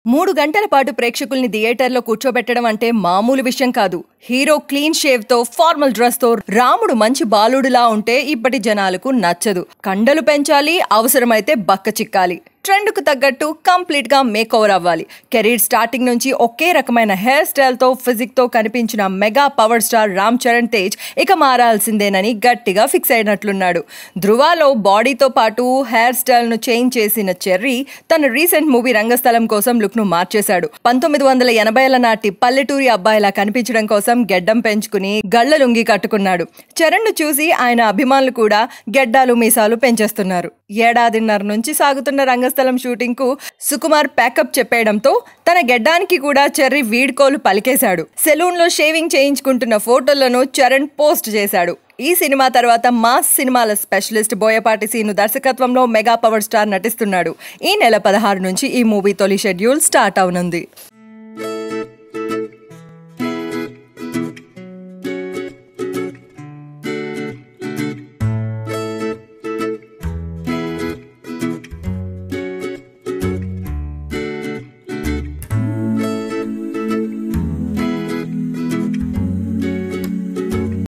మూడు గంటల పాటు ప్రేక్షకుల్ని థియేటర్లో కూర్చోబెట్టడం అంటే మామూలు విషయం కాదు హీరో క్లీన్ షేవ్ తో ఫార్మల్ డ్రెస్ తో రాముడు మంచి బాలుడిలా ఉంటే ఇప్పటి జనాలకు నచ్చదు కండలు పెంచాలి అవసరమైతే బక్క చిక్కాలి ట్రెండ్ కు తగ్గట్టు కంప్లీట్ గా మేక్ ఓవర్ అవ్వాలి కెరీర్ స్టార్టింగ్ నుంచి ఒకే రకమైన హెయిర్ స్టైల్ తో ఫిజిక్ తో కనిపించిన mega power star Ram Charan Tej ఇక మారాల్సిందేనని గట్టిగా ఫిక్స్ అయినట్లున్నాడు ధృవాలో బాడీతో పాటు హెయిర్ స్టైల్ ను చేంజ్ చేసిన చెర్రీ తన రీసెంట్ మూవీ రంగస్థలం కోసం లుక్ ను మార్చేశాడు పంతొమ్మిది వందల ఎనభైల నాటి పల్లెటూరి అబ్బాయిలా కనిపించడం కోసం గెడ్డం పెంచుకుని గళ్ళ లుంగి కట్టుకున్నాడు చరణ్ ను చూసి ఆయన అభిమానులు కూడా గెడ్డాలు మీసాలు పెంచేస్తున్నారు ఏడాదిన్నర నుంచి సాగుతున్న రంగస్థలం షూటింగ్ కు సుకుమార్ ప్యాకప్ చెప్పేయడంతో తన గెడ్డానికి కూడా చెర్రీ వీడ్కోలు పలికేశాడు సెలూన్ లో షేవింగ్ చేయించుకుంటున్న ఫోటోలను చరణ్ పోస్ట్ చేశాడు ఈ సినిమా తర్వాత మాస్ సినిమాల స్పెషలిస్ట్ బోయపాటి సీను దర్శకత్వంలో మెగా పవర్ స్టార్ నటిస్తున్నాడు ఈ నెల పదహారు నుంచి ఈ మూవీ తొలి షెడ్యూల్ స్టార్ట్ అవనుంది